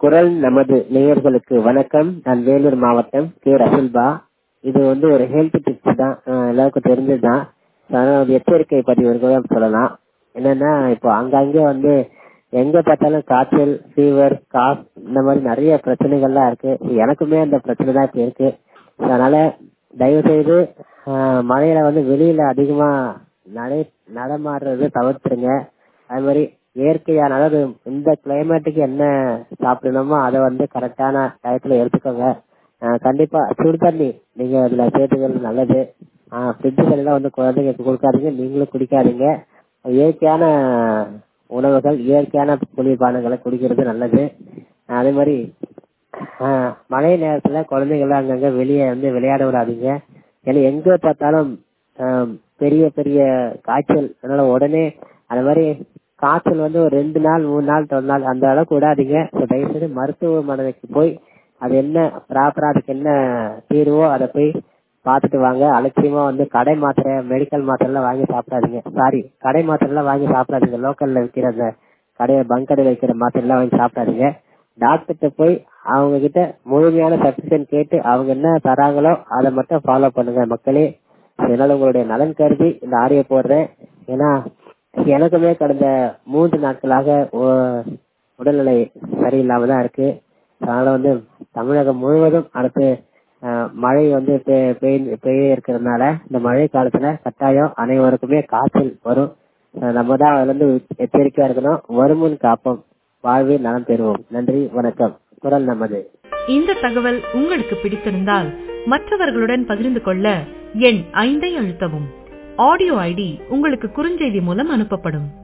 குரல் நமது நேயர்களுக்கு வணக்கம் நான் வேலூர் மாவட்டம் கே ரசுல்பா இது வந்து ஒரு ஹெல்த் டிப்ஸ் தான் அஹ் எல்லாருக்கும் தெரிஞ்சதுதான் அதனால ஒரு எச்சரிக்கை பதிவு கூட சொல்லலாம் என்னன்னா இப்போ அங்கங்கே வந்து எங்க பார்த்தாலும் காய்ச்சல் ஃபீவர் காஃப் இந்த மாதிரி நிறைய பிரச்சனைகள்லாம் இருக்கு எனக்குமே அந்த பிரச்சனை தான் இப்போ இருக்கு அதனால தயவு செய்து ஆஹ் மழையில வந்து வெளியில அதிகமா நடை நடமாடுறது தவிர்த்துருங்க அது மாதிரி இயற்கையான அதாவது இந்த கிளைமேட்டுக்கு என்ன சாப்பிடணுமோ அதை வந்து கரெக்டான டயத்துல எடுத்துக்கோங்க ஆஹ் கண்டிப்பா சுடு தண்ணி நீங்க அதுல சேர்த்துக்கிறது நல்லது ஃப்ரிட்ஜுகள் எல்லாம் வந்து குழந்தைங்களுக்கு கொடுக்காதீங்க நீங்களும் குடிக்காதீங்க இயற்கையான உணவுகள் இயற்கையான குளிர்பானங்களை குடிக்கிறது நல்லது அதே மாதிரி ஆஹ் மழை நேரத்துல குழந்தைகளை அங்கங்க வெளியே வந்து விளையாட விடாதீங்க ஏன்னா எங்க பார்த்தாலும் ஆஹ் பெரிய பெரிய காய்ச்சல் அதனால உடனே அந்த மாதிரி காய்ச்சல் வந்து ஒரு ரெண்டு நாள் மூணு நாள் ஒரு நாள் அந்த அளவுக்கு விடாதீங்க தயவுசெய்து மருத்துவமனைக்கு போய் அது என்ன ப்ராப்பரா அதுக்கு என்ன தீர்வோ அதை போய் பார்த்துட்டு வாங்க அலட்சியமா வந்து கடை மாத்திரை மெடிக்கல் மாத்திரை எல்லாம் வாங்கி சாப்பிடாதீங்க சாரி கடை மாத்திரை எல்லாம் வாங்கி சாப்பிடாதீங்க லோக்கல்ல விற்கிற அந்த கடையை பங்க் கடையில் வைக்கிற மாத்திரை எல்லாம் வாங்கி சாப்பிடாதீங்க டாக்டர்கிட்ட போய் அவங்க கிட்ட முழுமையான சஜஷன் கேட்டு அவங்க என்ன தராங்களோ அதை மட்டும் ஃபாலோ பண்ணுங்க மக்களே அதனால உங்களுடைய நலன் கருதி இந்த ஆடியோ போடுறேன் ஏன்னா எனக்குமே கடந்த மூன்று நாட்களாக உடல்நிலை சரியில்லாம தான் இருக்கு அதனால வந்து தமிழகம் முழுவதும் அடுத்து மழை வந்து பெய்ய இருக்கிறதுனால இந்த மழை காலத்துல கட்டாயம் அனைவருக்குமே காய்ச்சல் வரும் நம்ம தான் அதுல இருந்து எச்சரிக்கையா இருக்கணும் வருமுன் காப்போம் வாழ்வில் நலம் பெறுவோம் நன்றி வணக்கம் குரல் நமது இந்த தகவல் உங்களுக்கு பிடித்திருந்தால் மற்றவர்களுடன் பகிர்ந்து கொள்ள எண் ஐந்தை அழுத்தவும் ஆடியோ ஐடி உங்களுக்கு குறுஞ்செய்தி மூலம் அனுப்பப்படும்